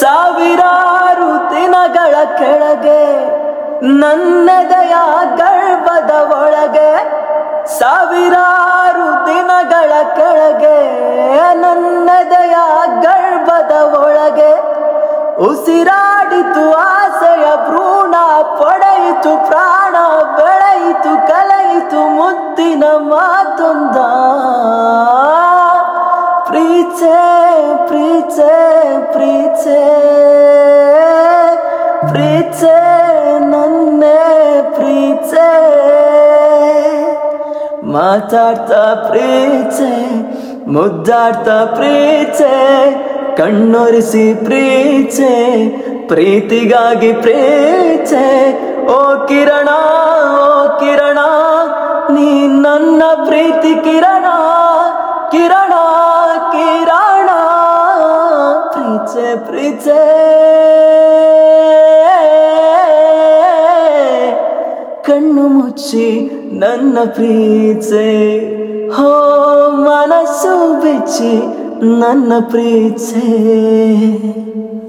ಸಾವಿರಾರು ದಿನಗಳ ಕೆಳಗೆ ನನ್ನದಯ ಗರ್ಭದ ಒಳಗೆ ಸಾವಿರಾರು ದಿನಗಳ ಕೆಳಗೆ ನನ್ನದಯ ಗರ್ಭದ ಒಳಗೆ ಉಸಿರಾಡಿತು ಆಸೆಯ ಭ್ರೂಣ ಪಡೆಯಿತು ಪ್ರಾಣ ಬೆಳೆಯಿತು ಕಲೆಯಿತು ಮುದ್ದಿನ ಮಾತೊಂದ ಪ್ರೀಚೆ ಪ್ರೀಚೆ ಪ್ರೀಚೆ ಪ್ರೀಚೆ ನನ್ನೇ ಪ್ರೀಚೆ ಮಾತಾಡ್ತಾ ಪ್ರೀಚೆ ಮುದ್ದಾಡ್ತಾ ಪ್ರೀಚೆ ಕಣ್ಣೊರೆಸಿ ಪ್ರೀಚೆ ಪ್ರೀತಿಗಾಗಿ ಪ್ರೀಚೆ ಓ ಕಿರಣ ಓ ಕಿರಣ ನೀ ನನ್ನ ಪ್ರೀತಿ ಕಿರಣ ಕಿರಣ ಕಿರಣ ಪ್ರೀಚೆ ಪ್ರೀಚೆ ಕಣ್ಣು ಮುಚ್ಚಿ ನನ್ನ ಪ್ರೀಚೆ ಹೋ ಮನಸ್ಸು ಬೆಚ್ಚಿ ನನ್ನ ಪ್ರೀಚೆ